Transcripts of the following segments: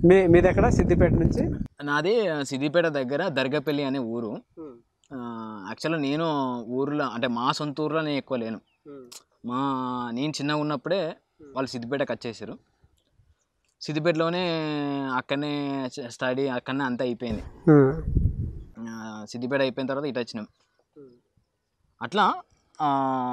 మీ మీది ఎక్కడ సిద్దిపేట నుంచి నాది సిద్దిపేట దగ్గర దర్గపల్లి అనే ఊరు యాక్చువల్గా నేను ఊర్లో అంటే మా సొంత ఊర్లో నేను ఎక్కువ లేను మా నేను చిన్నగా ఉన్నప్పుడే వాళ్ళు సిద్దిపేటకి వచ్చేసారు సిద్దిపేటలోనే అక్కడనే స్టడీ అక్కడనే అంతా అయిపోయింది ఆ, సిద్దిపేట అయిపోయిన తర్వాత ఇటు వచ్చినాం అట్లా ఆ,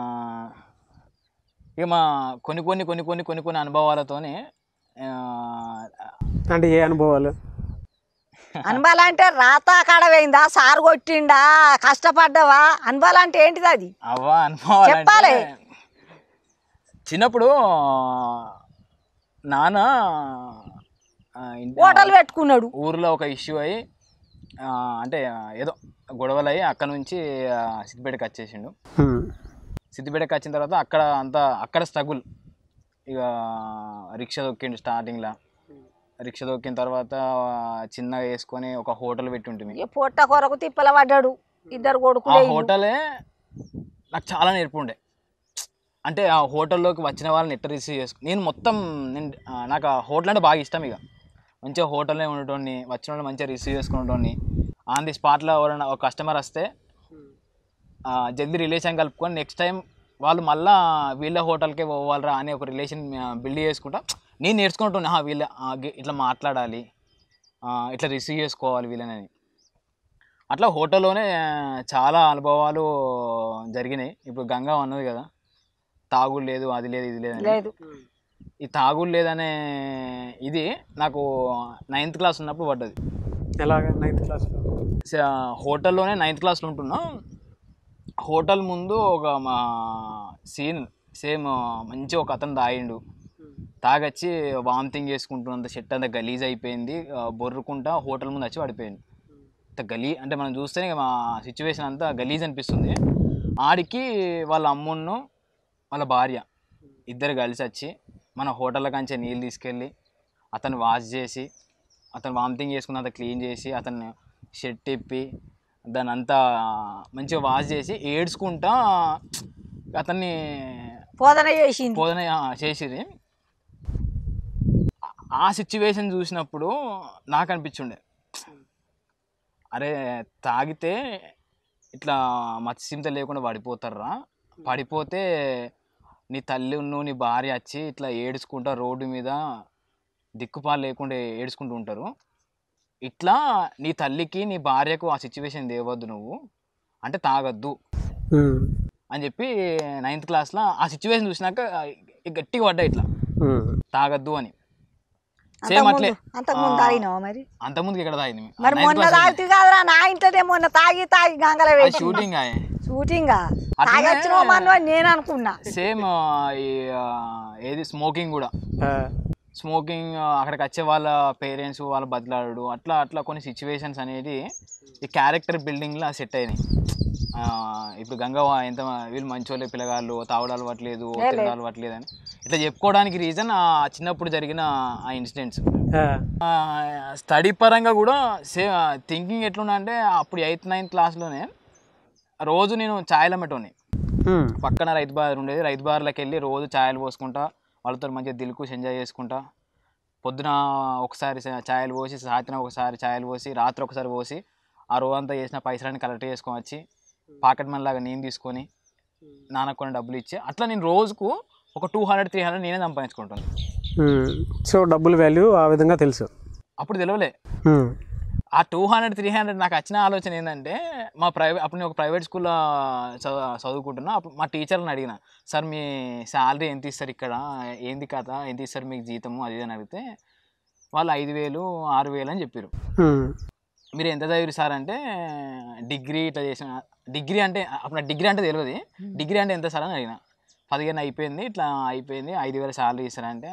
ఇక మా కొన్ని కొన్ని కొన్ని కొన్ని కొన్ని కొన్ని అనుభవాలతోనే ఆ, అంటే ఏ అనుభవాలు అనుభవాలు అంటే రాత కాడ పోయిందా సారు కొట్టిండా కష్టపడ్డావా అనుభవాలు అంటే ఏంటిది అది అవ్వా అనుభవాలు చెప్పాలి. చిన్నప్పుడు నాన్న ఆ, ఇంటి- హోటల్ పెట్టుకున్నాడు ఊర్లో ఒక ఇష్యూ అయ్యి ఆ, అంటే ఏదో గొడవలు అయ్యి అక్కడ నుంచి ఆ, సిద్దిపేటకి వచ్చేసిండు ఉమ్. సిద్దిపేటకి వచ్చిన తర్వాత అక్కడ అంతా అక్కడ స్ట్రగుల్ ఇక రిక్షా దొక్కిండు స్టార్టింగ్లో రిక్షా దొక్కిన తర్వాత చిన్నగా వేసుకొని ఒక హోటల్ పెట్టి ఉంటుంది ఇక పొట్ట కొరకు తిప్పల పడ్డాడు ఇద్దరు ఆ కొడుకులే ఇల్లు. హోటలే నాకు చాలా నేర్పుండే అంటే ఆ హోటల్లోకి వచ్చిన వాళ్ళని ఎట్ట రిసీవ్ చేసుకు నేను మొత్తం నేను ఆ, నాకు ఆ హోటల్ అంటే బాగా ఇష్టం ఇక మంచిగా హోటల్లో ఉండటోని వచ్చిన వాళ్ళని మంచిగా రిసీవ్ చేసుకునేటోని ఆన్ ది స్పాట్లో ఎవరైనా ఒక కస్టమర్ వస్తే ఆ, జల్దీ రిలేషన్ కలుపుకొని నెక్స్ట్ టైం వాళ్ళు మళ్ళా వీళ్ళ హోటల్కే పోవాలరా అనే ఒక రిలేషన్ బిల్డ్ చేసుకుంటా నేను నేర్చుకుంటున్నా "ఆహా, వీళ్ళ ఆ, గి- ఇట్లా మాట్లాడాలి ఆ, ఇట్లా రిసీవ్ చేసుకోవాలి వీళ్ళని అట్లా హోటల్లోనే చాలా అనుభవాలు జరిగినాయి ఇప్పుడు గంగా అన్నది కదా తాగుడు లేదు అది లేదు ఇది లేదు అని. లేదు ఈ తాగుడు లేదనే ఇది నాకు నైన్త్ క్లాస్ ఉన్నప్పుడు పడ్డది ఎలాగ నైన్త్ క్లాస్లో స- హోటల్లోనే నైన్త్ క్లాస్లో ఉంటున్నా హోటల్ ముందు ఒక మా సీన్ సేమ్ మంచి ఒక అతను తాగిండు తాగొచ్చి వామిటింగ్ చేసుకుంటున్నంత షెట్ అంతా గలీజ్ అయిపోయింది ఆ, బొర్రుకుంటా హోటల్ ముందు వచ్చి పడిపోయింది అంత గలీ అంటే మనం చూస్తేనే మా సిచ్యువేషన్ అంతా గలీజ్ అనిపిస్తుంది ఆడికి వాళ్ళ అమ్మును వాళ్ళ భార్య ఇద్దరు కలిసి వచ్చి మన హోటల్ కంచే నీళ్ళు తీసుకెళ్ళి అతను వాష్ చేసి అతను వామిటింగ్ చేసుకున్నంత క్లీన్ చేసి అతన్ని షర్ట్ ఇప్పి దాన్ని అంతా మంచిగా వాష్ చేసి ఏడ్చుకుంటా అతన్ని పోదన చేసింది బోధన చేసిరి ఆ సిచ్యువేషన్ చూసినప్పుడు నాకు అనిపించుండే అరే తాగితే ఇట్లా మత్స్యంత లేకుండా పడిపోతారా పడిపోతే నీ తల్లి ఉన్ను నీ భార్య వచ్చి ఇట్లా ఏడ్చుకుంటా రోడ్డు మీద దిక్కుపాలు లేకుండా ఏడ్చుకుంటూ ఉంటారు ఇట్లా నీ తల్లికి నీ భార్యకు ఆ సిచ్యువేషన్ తేవద్దు నువ్వు అంటే తాగొద్దు ఉమ్. అని చెప్పి నైన్త్ క్లాస్లో ఆ సిచ్యువేషన్ చూసినాక ఇక గట్టిగా పడ్డా ఇట్లా ఉమ్. తాగద్దు అని సేమ్ అట్లే అంతకుముందు అంతకుముందు తాగినావా మరి అంతకుముందుకు ఇక్కడ తాగింది మరి మొన్న తాగితే కాదురా నా ఇంట్లోనే మొన్న తాగి తాగి గంగల వేసి షూటింగ్ షూటింగ్ అట్లనే- తాగొచ్చినావు మన నేను అనుకున్నా సేమ్ ఈ ఆ, ఏది స్మోకింగ్ కూడా ఆ. స్మోకింగ్ అక్కడికి వచ్చే వాళ్ళ పేరెంట్స్ వాళ్ళ బదిలాడు అట్లా అట్లా కొన్ని సిచ్యువేషన్స్ అనేది ఈ క్యారెక్టర్ బిల్డింగ్లో సెట్ అయినాయి ఆ, ఇప్పుడు గంగవ్వ ఎంత వీళ్ళు మంచోళ్ళే పిల్లగాళ్ళు తాగుడు అలవాట్లేదు తిరగడం అలవాట్లేదు అని ఇట్లా చెప్పుకోవడానికి రీజన్ ఆ చిన్నప్పుడు జరిగిన ఆ ఇన్సిడెంట్స్ ఆ. స్టడీ పరంగా కూడా సేమ్ థింకింగ్ ఎట్లున్నా అంటే అప్పుడు ఎయిత్ నైన్త్ క్లాస్లోనే రోజు నేను ఛాయలు అమ్మటోని ఉమ్. పక్కన రైతు బార్ ఉండేది రైతు బార్లకు వెళ్ళి రోజు ఛాయలు పోసుకుంటా వాళ్ళతో మంచిగా దిల్కుష్ ఎంజాయ్ చేసుకుంటా పొద్దున ఒకసారి చా- ఛాయలు పోసి సాయంత్రం ఒకసారి ఛాయలు పోసి రాత్రి ఒకసారి పోసి ఆ రోజు అంతా చేసిన పైసలని కలెక్ట్ చేసుకొని వచ్చి పాకెట్ మనీ లాగా నేను తీసుకొని నాన్నకు కొన్ని డబ్బులు ఇచ్చి అట్లా నేను రోజుకు ఒక టూ హండ్రెడ్ త్రీ హండ్రెడ్ నేనే సంపాదించుకుంటాను ఉమ్. సో డబ్బుల వాల్యూ ఆ విధంగా తెలుసు అప్పుడు తెలియలే ఉమ్. ఆ టూ హండ్రెడ్ త్రీ హండ్రెడ్ నాకు వచ్చిన ఆలోచన ఏంటంటే మా ప్రైవేట్ అప్పుడు నేను ఒక ప్రైవేట్ స్కూల్లో చదువు చదువుకుంటున్నా అప్పుడు మా టీచర్ని అడిగిన సార్ మీ శాలరీ ఎంత ఇస్తారు ఇక్కడ ఏంది కథ ఎంత ఇస్తారు మీకు జీతము అది ఇది అని అడిగితే వాళ్ళు ఐదు వేలు ఆరు వేలు అని చెప్పారు ఉమ్. మీరు ఎంత చదివారు సార్ అంటే డిగ్రీ ఇట్లా చేసిన డిగ్రీ అంటే అప్పుడు నాకు డిగ్రీ అంటే తెలియదు డిగ్రీ అంటే ఎంత సార్ అని అడిగిన పదిహేను అయిపోయింది ఇట్లా అయిపోయింది ఐదు వేలు శాలరీ ఇస్తారంటే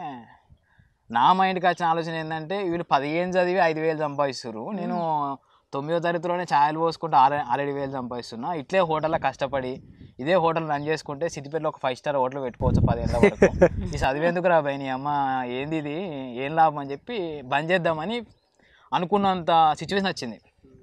నా మైండ్కి వచ్చిన ఆలోచన ఏంటంటే వీళ్ళు పదిహేను చదివి ఐదు వేలు సంపాదిస్తారు నేను తొమ్మిదో తరగతిలోనే ఛాయలు పోసుకుంటూ ఆరు ఆరేడు వేలు సంపాదిస్తున్నా ఇట్లే హోటల్లో కష్టపడి ఇదే హోటల్ రన్ చేసుకుంటే సిద్దిపేటలో ఒక ఫైవ్ స్టార్ హోటల్ పెట్టుకోవచ్చు పదిహేళ్ళ వరకు ఈ చదివేందుకు రా భయ్ నీ అమ్మ ఏంది ఇది ఏం లాభం అని చెప్పి బంద్ చేద్దామని అనుకున్నంత సిచ్యువేషన్ వచ్చింది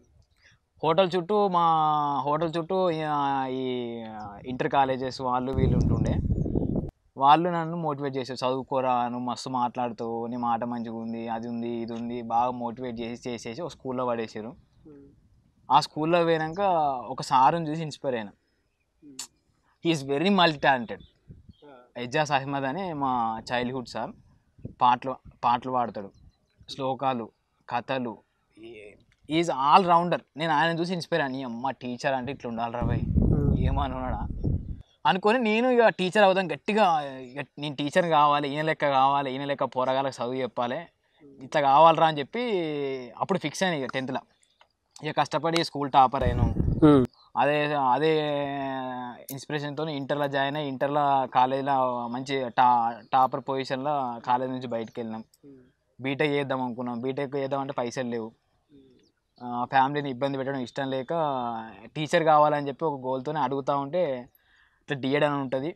హోటల్ చుట్టూ మా హోటల్ చుట్టూ ఈ- ఈ ఇంటర్ కాలేజెస్ వాళ్ళు వీళ్ళు ఉంటుండే వాళ్ళు నన్ను మోటివేట్ చేశారు చదువుకోరా నువ్వు మస్తు మాట్లాడుతావు నీ మాట మంచిగా ఉంది అది ఉంది ఇది ఉంది బాగా మోటివేట్ చేసి చేసేసి ఒక స్కూల్లో పడేసారు ఆ స్కూల్లో పోయినాక ఒక సారుని చూసి ఇన్స్పైర్ అయినా he is very multi talented Ejaz Ahmed అని మా చైల్డ్హుడ్ సార్ పాటలు పాటలు పాడతాడు శ్లోకాలు కథలు ఈజ్ ఆల్ రౌండర్ నేను ఆయన చూసి ఇన్స్పైర్ అని అమ్మ టీచర్ అంటే ఇట్లా ఉండాలి రా భయ్ ఏమనున్నాడా అనుకొని నేను ఇక టీచర్ అవుదాం గట్టిగా ఇక నేను టీచర్ కావాలి ఈయన లెక్క కావాలి ఈయన లెక్క పోరగాలకు చదువు చెప్పాలి ఇట్లా కావాలరా అని చెప్పి అప్పుడు ఫిక్స్ అయినా ఇక టెన్త్లో ఇక కష్టపడి స్కూల్ టాపర్ అయినాం ఉమ్. అదే అదే ఇన్స్పిరేషన్తో ఇంటర్లో జాయిన్ అయ్యి ఇంటర్లో కాలేజీలో మంచి టా టాపర్ పొజిషన్లో కాలేజ్ నుంచి బయటకు వెళ్ళినాం బీటెక్ చేద్దాం అనుకున్నాం బీటెక్ చేద్దాం అంటే పైసలు లేవు ఆ, ఫ్యామిలీని ఇబ్బంది పెట్టడం ఇష్టం లేక టీచర్ కావాలని చెప్పి ఒక గోల్తోనే అడుగుతూ ఉంటే ఇట్లా డిఎడ్ అని ఉంటుంది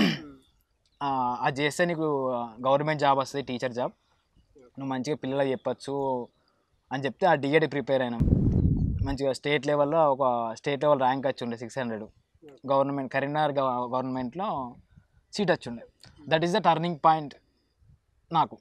ఆ, అది చేస్తే నీకు గవర్నమెంట్ జాబ్ వస్తుంది టీచర్ జాబ్ నువ్వు మంచిగా పిల్లలకు చెప్పచ్చు అని చెప్తే ఆ డిఎడ్ ప్రిపేర్ అయినాం మంచిగా స్టేట్ లెవెల్లో ఒక స్టేట్ లెవెల్ ర్యాంక్ వచ్చి ఉండే సిక్స్ హండ్రెడ్ గవర్నమెంట్ కరీంనగర్ గవ- గవర్నమెంట్లో సీట్ వచ్చి ఉండే that is the turning point నాకు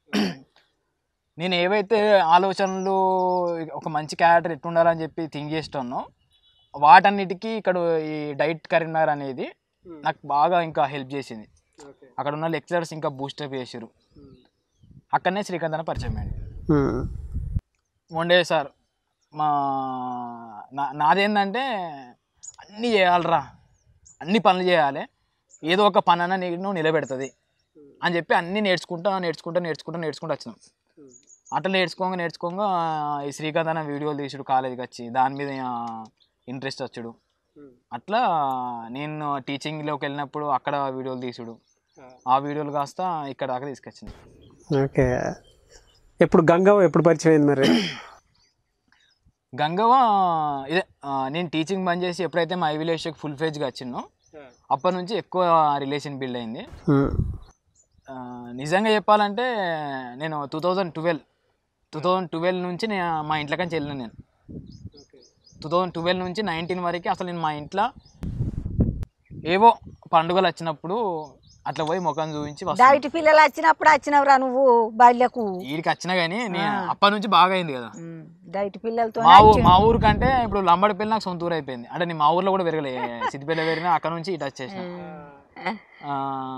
నేను ఏవైతే ఆలోచనలు ఒక మంచి క్యారెక్టర్ ఎట్టుండాలని చెప్పి థింక్ చేస్తానో వాటన్నిటికీ ఇక్కడ ఈ డైట్ కరీంనగర్ అనేది నాకు బాగా ఇంకా హెల్ప్ చేసింది అక్కడ ఉన్న లెక్చరర్స్ ఇంకా బూస్టప్ చేసారు అక్కడనే శ్రీకాంత్ అని పరిచయం అయ్యింది ఉమ్. వన్ డే సార్ మా నా నాదేంటంటే అన్నీ చేయాలరా అన్ని పనులు చేయాలి ఏదో ఒక పని అన్న నేను నిలబెడుతుంది అని చెప్పి అన్నీ నేర్చుకుంటా నేర్చుకుంటా నేర్చుకుంటా నేర్చుకుంటూ వచ్చినాం అట్లా నేర్చుకోగా నేర్చుకోగా ఈ శ్రీకాంత్ అన్న వీడియోలు తీసుడు కాలేజీకి వచ్చి దాని మీద ఇంట్రెస్ట్ వచ్చుడు అట్లా నేను టీచింగ్లోకి వెళ్ళినప్పుడు అక్కడ వీడియోలు తీసుడు ఆ వీడియోలు కాస్త ఇక్కడ దాకా తీసుకొచ్చింది ఓకే ఎప్పుడు గంగవ్వ ఎప్పుడు పరిచయం అయింది మరి గంగవ్వ ఇదే ఆ, నేను టీచింగ్ బంద్ చేసి ఎప్పుడైతే మా ఐ విలేజ్కి ఫుల్ ఫేజ్గా వచ్చినో అప్పటి నుంచి ఎక్కువ రిలేషన్ బిల్డ్ అయింది ఉమ్. ఆ, నిజంగా చెప్పాలంటే నేను two thousand twelve two thousand twelve నుంచి నేను మా ఇంట్లో కంచి వెళ్ళిన నేను టూ థౌజండ్ ట్వెల్వ్ నుంచి నైన్టీన్ వరకు అసలు నేను మా ఇంట్లో ఏవో పండుగలు వచ్చినప్పుడు అట్లా పోయి ముఖం చూపించి వస్తాను డైట్ పిల్లలు వచ్చినప్పుడు వచ్చినవురా నువ్వు బయలకు వీడికి వచ్చినా కానీ నేను అప్పటి నుంచి బాగా అయింది కదా డైట్ పిల్లలతో మా ఊరు మా ఊరు కంటే ఇప్పుడు లంబడిపల్లి నాకు సొంత ఊరు అయిపోయింది అంటే నేను మా ఊర్లో కూడా పెరగలే సిద్దిపేట పెరిగినా అక్కడ నుంచి ఇటు వచ్చేసిన ఆ,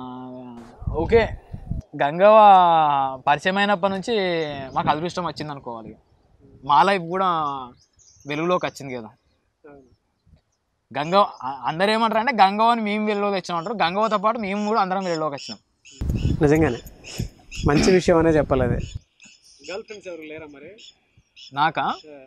ఓకే గంగవ్వ పరిచయం అయినప్పటి నుంచి మాకు అదృష్టం వచ్చింది అనుకోవాలి మా లైఫ్ కూడా వెలుగులోకి వచ్చింది కదా గంగవ అ- అందరూ ఏమంటారు అంటే గంగవ్వని మేము వెలుగులోకి వచ్చినాం అంటారు గంగవ్వతో పాటు మేము కూడా అందరం వెలుగులోకి వచ్చినాం నిజంగానే మంచి విషయం అనే చెప్పాలి అది నాకా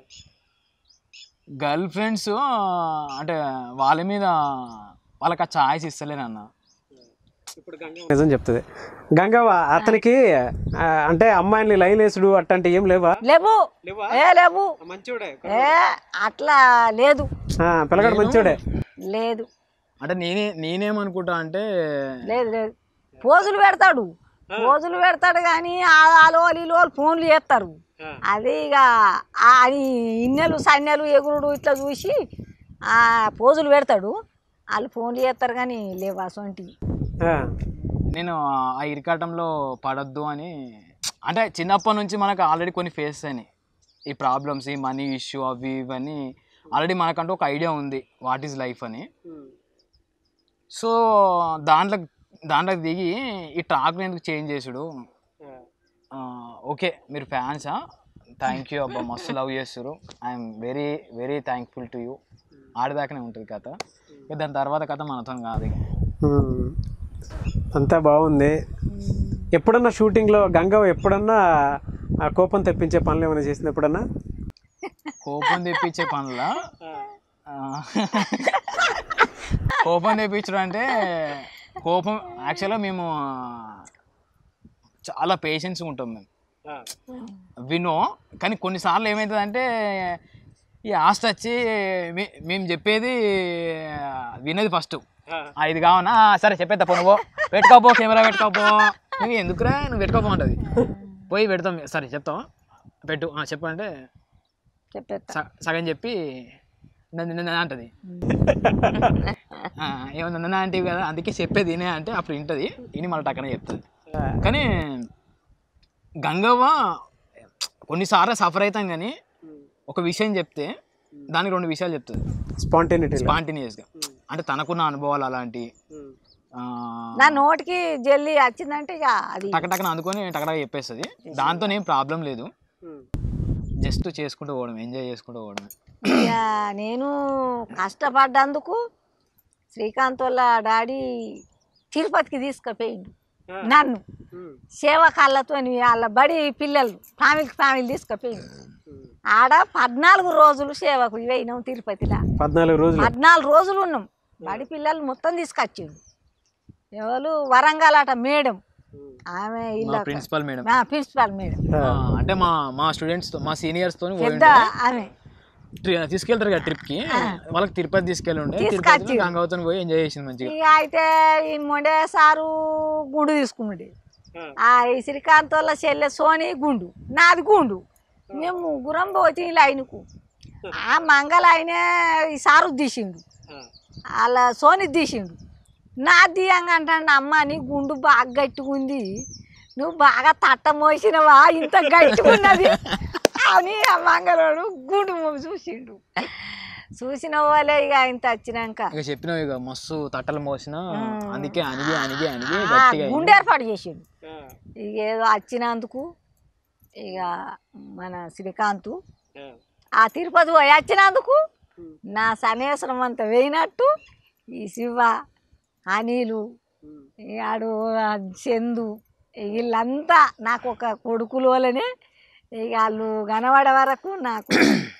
గర్ల్ ఫ్రెండ్స్ అంటే వాళ్ళ మీద వాళ్ళకి ఆ ఛాయిస్ ఇస్తలేనన్న నిజం చెప్తుంది గంగవ్వ అతనికి ఆ, అంటే అమ్మాయిని లైన్ వేసుడు అట్టంటే ఏం లేవా లేవు ఏ లేవు ఏ అట్లా లేదు ఆ, పిల్లగాడు మంచోడే లేదు అంటే నేనే నేనేమనుకుంటా అంటే లేదు లేదు పోజులు పెడతాడు పోజులు పెడతాడు కానీ వాళ్ళు వీళ్ళు వాళ్ళు ఫోన్లు చేస్తారు అది ఇక ఆ అది ఇన్నెలు సన్నెలు ఎగురుడు ఇట్లా చూసి ఆ పోజులు పెడతాడు వాళ్ళు ఫోన్లు చేస్తారు కానీ లేవు అసొంటివి ఆ, నేను ఆ ఇరికాటంలో పడద్దు అని అంటే చిన్నప్పటి నుంచి మనకు ఆల్రెడీ కొన్ని ఫేస్ అయినాయి ఈ ప్రాబ్లమ్స్ ఈ మనీ ఇష్యూ అవి ఇవన్నీ ఆల్రెడీ మనకంటూ ఒక ఐడియా ఉంది వాట్ ఈజ్ లైఫ్ అని సో దాంట్లో దాంట్లో దిగి ఈ ట్రాక్ని ఎందుకు చేంజ్ చేసుడు ఆ, ఓకే మీరు ఫ్యాన్సా థ్యాంక్ యూ అబ్బా మస్తు లవ్ చేస్తారు I'm very very thankful to you ఆడదాకానే ఉంటుంది కథ ఇక దాని తర్వాత కథ మనతో కాదు ఇక ఉమ్. అంతా బాగుంది ఎప్పుడన్నా షూటింగ్లో గంగవ్వ ఎప్పుడన్నా ఆ కోపం తెప్పించే పనులు ఏమైనా చేసింది ఎప్పుడన్నా కోపం తెప్పించే పనుల కోపం తెప్పించడం అంటే కోపం యాక్చువల్గా మేము చాలా పేషెన్స్ ఉంటాం మేము వినో కానీ కొన్నిసార్లు ఏమవుతుందంటే ఈ ఆస్తి వచ్చి మే- మేము చెప్పేది వినేది ఫస్ట్ ఇది కావనా "ఆ, సరే చెప్పేద్దా పో నువ్వు పెట్టుకోపో కెమెరా పెట్టుకోపో నువ్వు ఎందుకురా నువ్వు పెట్టుకోపో ఉంటుంది పోయి పెడతాం సరే చెప్తాం పెట్టు "ఆ, చెప్పు అంటే చెప్పేస్తా స- సగం చెప్పి నన్ను నన్ను అంటది ఆ, ఏమో నన్ను అంటే కదా అందుకే చెప్పేది వినే అంటే అప్పుడు వింటది విని మళ్ళీ టక్కనే చెప్తుంది కానీ గంగవ్వ కొన్నిసార్లు సఫర్ అవుతాం కానీ ఒక విషయం చెప్తే దానికి రెండు విషయాలు చెప్తుంది స్పాంటేనిటీ స్పాంటినియస్గా అంటే తనకున్న అనుభవాలు అలాంటి ఆ, నా నోటికి జల్లి వచ్చిందంటే ఇక అది టక టక్కన అందుకొని టకటక చెప్పేస్తుంది దాంతో ఏం ప్రాబ్లం లేదు జస్ట్ చేసుకుంటూ పోవడం ఎంజాయ్ చేసుకుంటూ పోవడమే ఇక నేను కష్టపడ్డందుకు శ్రీకాంత్ వాళ్ళ డాడీ తిరుపతికి తీసుకుపోయిండు నన్ను సేవ కళ్ళతో వాళ్ళ బడి పిల్లలు ఫ్యామిలీ ఫ్యామిలీ తీసుకుపోయిండు ఆడ పద్నాలుగు రోజులు సేవకు పోయినాం తిరుపతిలో పద్నాలుగు రోజులు పద్నాలుగు రోజులు ఉన్నాం బడి పిల్లలు మొత్తం తీసుకొచ్చిండు ఎవరు వరంగల్ అట మేడం ఆమె మా ఇల్లు ప్రిన్సిపల్ మేడం ప్రిన్సిపాల్ మేడం అంటే మా మా స్టూడెంట్స్ తో మా సీనియర్స్ తో పెద్ద ఆమె ట్రి- తీసుకెళ్తారు కదా ట్రిప్ కి వాళ్ళకి తిరుపతి తీసుకెళ్ళి ఉండే తీసుకొచ్చి. తిరుపతి గంగావతో పోయి ఎంజాయ్ చేసింది మంచిగా ఇక అయితే ఈ మొండే సారు గుండు తీసుకున్నాడు ఆ ఈ శ్రీకాంత్ వాళ్ళ చెల్లె సోని గుండు నాది గుండు మేము ముగ్గురం పోతే లైన్కు ఆ మంగళ ఆయన ఈ సారు తీసిండు వాళ్ళ సోని తీసిండు నా తీయంగా అంటాడు అమ్మ నీ గుండు బాగా గట్టిగా ఉంది నువ్వు బాగా తట్ట మోసినవా ఇంత గట్టిగా ఉన్నది అని ఆ మంగళవాడు గుండు మో చూసిండు చూసిన వాళ్ళే ఇక ఇంత వచ్చినాక ఇక చెప్పినావు ఇక మస్తు తట్టలు మోసిన అందుకే అనిగి అనిగి అనిగి ఆ, గట్టిగా గుండె ఏర్పాటు చేసిండు ఇక ఏదో వచ్చినందుకు ఇక మన శ్రీకాంత్ ఆ తిరుపతి పోయి వచ్చినందుకు నా సన్యాసనం అంతా వేయినట్టు ఈ శివ అనిలు ఈ ఆడు ఆ చందు వీళ్ళంతా నాకు ఒక కొడుకులు వల్లనే ఇక వాళ్ళు కనబడే వరకు నాకు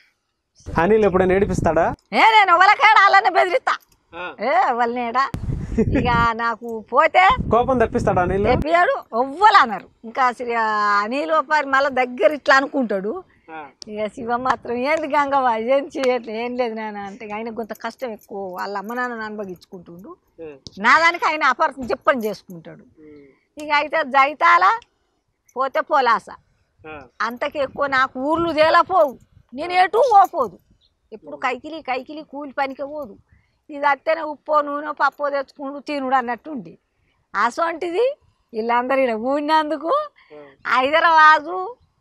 అనిల్ ఎప్పుడైనా ఏడిపిస్తాడా ఏ నేను ఎవరికాడ వాళ్ళనే బెదిరిస్తా ఏ ఎవరినేడా ఇక నాకు పోతే కోపం తప్పిస్తాడా అనిల్ చెప్పాడు ఎవ్వరు అన్నారు ఇంకా శ్రీ అనిల్ పరి మళ్ళీ దగ్గర ఇట్లా అనుకుంటాడు ఇక శివ మాత్రం ఏంది గంగవ్వ ఏం చేయట్లేదు ఏం లేదు నాన్న అంటే ఆయన కొంత కష్టం ఎక్కువ వాళ్ళ అమ్మ నాన్న అనుభవించుకుంటుండు నా దానికి ఆయన అపార్థం చెప్పని చేసుకుంటాడు ఇక అయితే జైతాల పోతే పోలాస అంతకి ఎక్కువ నాకు ఊర్లు తేలపోవు నేను ఎటు పోపోదు ఎప్పుడు కైకిలి కైకిలి కూలి పనికి పోదు ఇది అత్తేనే ఉప్పో నూనె పప్పో తెచ్చుకుంటూ తినుడు అన్నట్టుండి అసొంటిది వీళ్ళందరూ ఇక్కడ ఊడినందుకు హైదరాబాదు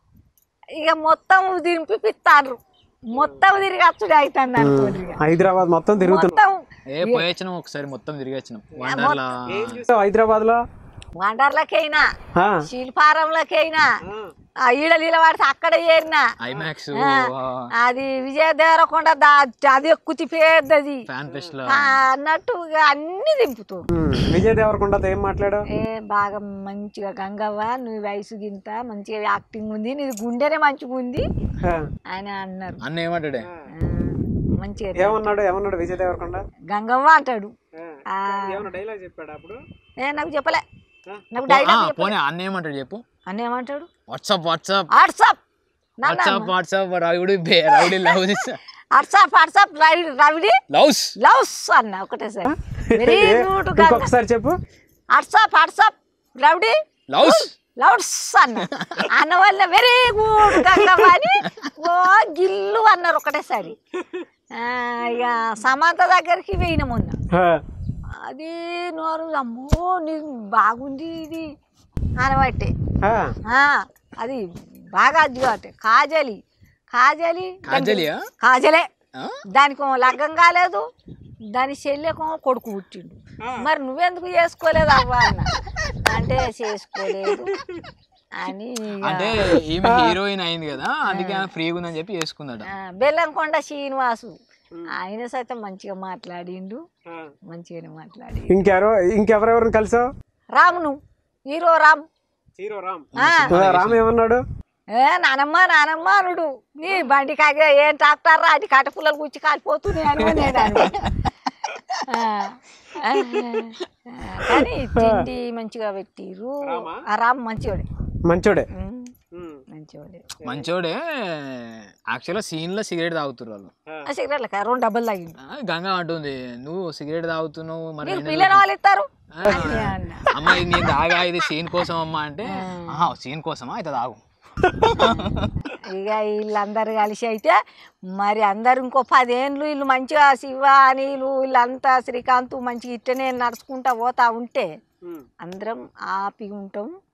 ఇక మొత్తం దింపిపిస్తారు మొత్తం తిరిగి వచ్చుడు అవుతుంది అనుకోండి ఇక. హైదరాబాద్ మొత్తం తిరుగుతున్నావు మొత్తం ఏ పోయొచ్చినాం ఒకసారి మొత్తం తిరిగి వచ్చినాం వండర్లా హైదరాబాద్ లో వండర్లకైనా శిల్పారంలకైనా ఆ ఈడ నిలబడితే అక్కడ చేరినా ఐమాక్స్ అది విజయ దేవరకొండ దా అది ఎక్కుతి పెద్దది ఫ్యాన్ ఫెస్ట్ లో ఆ, అన్నట్టు ఇక అన్ని దింపుతాడు విజయ్ దేవరకొండతో ఏం మాట్లాడావు ఏ బాగా మంచిగా గంగవ్వ నువ్వు వయసు గింత మంచిగా యాక్టింగ్ ఉంది నీది గుండెనే మంచిగా ఉంది ఆ. అని అన్నారు అన్న ఏమంటాడే ఆ, మంచిగా ఏమన్నాడు ఏమన్నాడు విజయ్ దేవరకొండ గంగవ్వ అంటాడు ఆ, ఏమన్నా డైలాగ్ చెప్పాడు అప్పుడు ఏ నాకు చెప్పలే నాకు ఆ, డైలాగ్ చెప్పలే పోనీ అన్న ఏమంటాడు చెప్పు అని ఏమంటాడు what's up what's up what's up what's up what's up rowdy బే rowdy loves what's up what's up Ravi రవిడి లవ్స్ లవ్స్ అన్న ఒకటేసారి వెరీ గుడ్ గంగ ఇంకొకసారి చెప్పు వాట్సాప్ వాట్సాప్ రవిడి లవ్స్ లౌడ్స్ అన్న అన్న వల్ల వెరీ గుడ్ గంగవ్వ అని ఓ గిల్లు అన్నారు ఒకటేసారి ఆ, ఇక సమంత దగ్గరికి పోయిన మొన్న ఆ. అది నోరు అమ్మో నీకు బాగుంది ఇది అనబట్టే ఆ. ఆ, అది బాగా అది కాబట్టి కాజలి కాజలి కాజలియా? కాజలే ఆ? దానికి లగ్గం కాలేదు దాని చెల్లెకో కొడుకు పుట్టిండు మరి నువ్వెందుకు చేసుకోలేదు అవ్వ అన్న అంటే చేసుకోలేదు అని ఇక, అంటే ఈమె హీరోయిన్ అయింది కదా అందుకే ఆమె ఫ్రీగా ఉందని చెప్పి చేసుకుందట ఆ, బెల్లంకొండ శ్రీనివాసు ఆయన సైతం మంచిగా మాట్లాడిండు మంచిగానే మాట్లాడి ఇంకెవరో ఇంకెవరెవరిని కలిసావు రామును హీరో రామ్ హీరో రామ్ ఆ, రామ్ ఏమన్నాడు ఏ నానమ్మ నానమ్మ అనుడు నీ బండి కాగే ఏం ట్రాక్టర్ రా అది కట్టపుల్లలు గుచ్చి కాలిపోతున్నాయి అని నేను అన్నా. ఆ, ఆ, కానీ తిండి మంచిగా పెట్టిర్రు ఆ రామ్ మంచివాడే మంచోడే ఉమ్, మంచివాడే మంచోడే యాక్చువల్గా సీన్ లో సిగరెట్ తాగుతున్నారు వాళ్ళు ఆ సిగరెట్ల రెండు డబ్బులు తాగిండు ఆ, గంగా అంటుంది నువ్వు సిగరెట్ తాగుతున్నావు మరి నీకు నేను పిల్లలు వాళ్ళు ఇస్తారు ఆ, అమ్మ ఇది నేను తాగా ఇది సీన్ కోసం అమ్మా అంటే ఆహా సీన్ కోసమా అయితే తాగు ఇక వీళ్ళందరూ కలిసి అయితే మరి అందరు ఇంకో పదేళ్ళు వీళ్ళు మంచిగా శివ అనిలు వీళ్ళంతా శ్రీకాంత్ మంచిగా ఇట్టనే నడుచుకుంటా పోతా ఉంటే అందరం హ్యాపీగా ఉంటాం